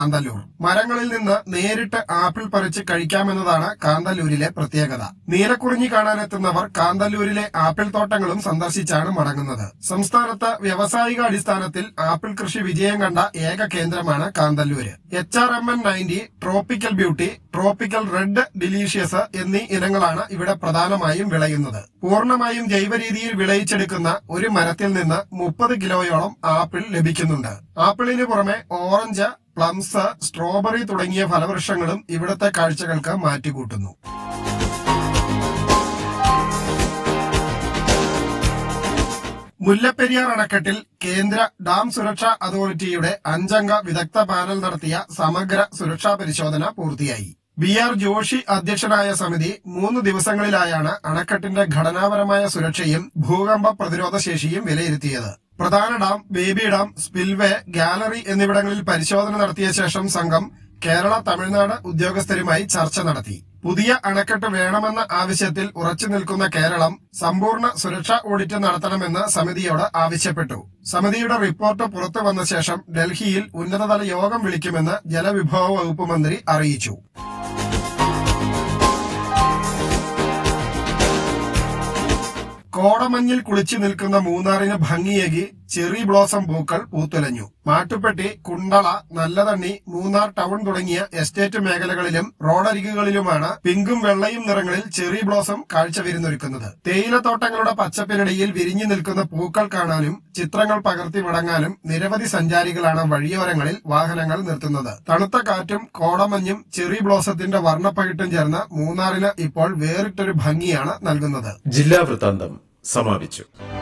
കാന്തല്ലൂർ മരങ്ങളിൽ നിന്ന് നേരിട്ട് ആപ്പിൾ പറിച്ച് കഴിക്കാമെന്നതാണ് കാന്തല്ലൂരിലെ പ്രത്യേകത നീലക്കുറിഞ്ഞി കാണാനെത്തുന്നവർ കാന്തല്ലൂരിലെ ആപ്പിൾ തോട്ടങ്ങളും സന്ദർശിച്ചാണ് മടങ്ങുന്നത് സംസ്ഥാനത്ത് വ്യാവസായിക അടിസ്ഥാനത്തിൽ ആപ്പിൾ കൃഷി വിജയം കണ്ട ഏക കേന്ദ്രമാണ് Kanthalloor H R M N ninety tropical beauty tropical red delicious എന്നീ ഇനങ്ങളാണ് ഇവിടെ പ്രധാനമായും വിളയുന്നത് പൂർണ്ണമായും ജൈവ രീതിയിൽ വിളയിച്ചെടുക്കുന്ന ഒരു മരത്തിൽ നിന്ന് മുപ്പത് കിലോയോളം ആപ്പിൾ ലഭിക്കുന്നുണ്ട് ആപ്പിളിന് പുറമെ ഓറഞ്ച് പ്ലംസ് സ്ട്രോബെറി തുടങ്ങിയ ഫലവൃക്ഷങ്ങളും ഇവിടുത്തെ കാഴ്ചകൾക്ക് മാറ്റുകൂട്ടുന്നു മുല്ലപ്പെരിയാർ അണക്കെട്ടിൽ കേന്ദ്ര ഡാം സുരക്ഷാ അതോറിറ്റിയുടെ അഞ്ചംഗ വിദഗ്ധ പാനൽ നടത്തിയ സമഗ്ര സുരക്ഷാ പരിശോധന പൂർത്തിയായി ബി ആർ ജോഷി അധ്യക്ഷനായ സമിതി മൂന്ന് ദിവസങ്ങളിലായാണ് അണക്കെട്ടിന്റെ ഘടനാപരമായ സുരക്ഷയും ഭൂകമ്പ പ്രതിരോധ ശേഷിയും വിലയിരുത്തിയത് പ്രധാന dam baby dam spillway gallery എന്നിവിടങ്ങളിൽ പരിശോധന നടത്തിയ ശേഷം സംഘം കേരള തമിഴ്നാട് ഉദ്യോഗസ്ഥരുമായി ചർച്ച നടത്തി പുതിയ അണക്കെട്ട് വേണമെന്ന ആവശ്യത്തിൽ ഉറച്ചു നിൽക്കുന്ന കേരളം സമ്പൂർണ്ണ സുരക്ഷാ ഓഡിറ്റ് നടത്തണമെന്ന് സമിതിയോട് ആവശ്യപ്പെട്ടു സമിതിയുടെ റിപ്പോർട്ട് പുറത്തു വന്ന ശേഷം ഡൽഹിയിൽ ഉന്നതതല യോഗം വിളിക്കുമെന്ന് ജലവിഭവ വകുപ്പ് മന്ത്രി അറിയിച്ചു കോടമഞ്ഞിൽ കുളിച്ചു നിൽക്കുന്ന മൂന്നാറിന് ഭംഗിയേകി ചെറി ബ്ലോസം പൂക്കൾ പൂത്തുലഞ്ഞു മാട്ടുപ്പെട്ടി കുണ്ടള നല്ലതണ്ണി മൂന്നാർ ടൗൺ തുടങ്ങിയ എസ്റ്റേറ്റ് മേഖലകളിലും റോഡരികുകളിലുമാണ് പിങ്കും വെള്ളയും നിറങ്ങളിൽ ചെറി ബ്ലോസം കാഴ്ച തേയിലത്തോട്ടങ്ങളുടെ പച്ചപ്പിനിടയിൽ വിരിഞ്ഞു നിൽക്കുന്ന പൂക്കൾ കാണാനും ചിത്രങ്ങൾ പകർത്തി മടങ്ങാനും നിരവധി സഞ്ചാരികളാണ് വഴിയോരങ്ങളിൽ വാഹനങ്ങൾ നിർത്തുന്നത് തണുത്ത കാറ്റും കോടമഞ്ഞും ചെറി ബ്ലോസത്തിന്റെ വർണ്ണപ്പകിട്ടും ചേർന്ന് മൂന്നാറിന് ഇപ്പോൾ വേറിട്ടൊരു ഭംഗിയാണ് നൽകുന്നത് ജില്ലാ വൃത്താന്തം സമാപിച്ചു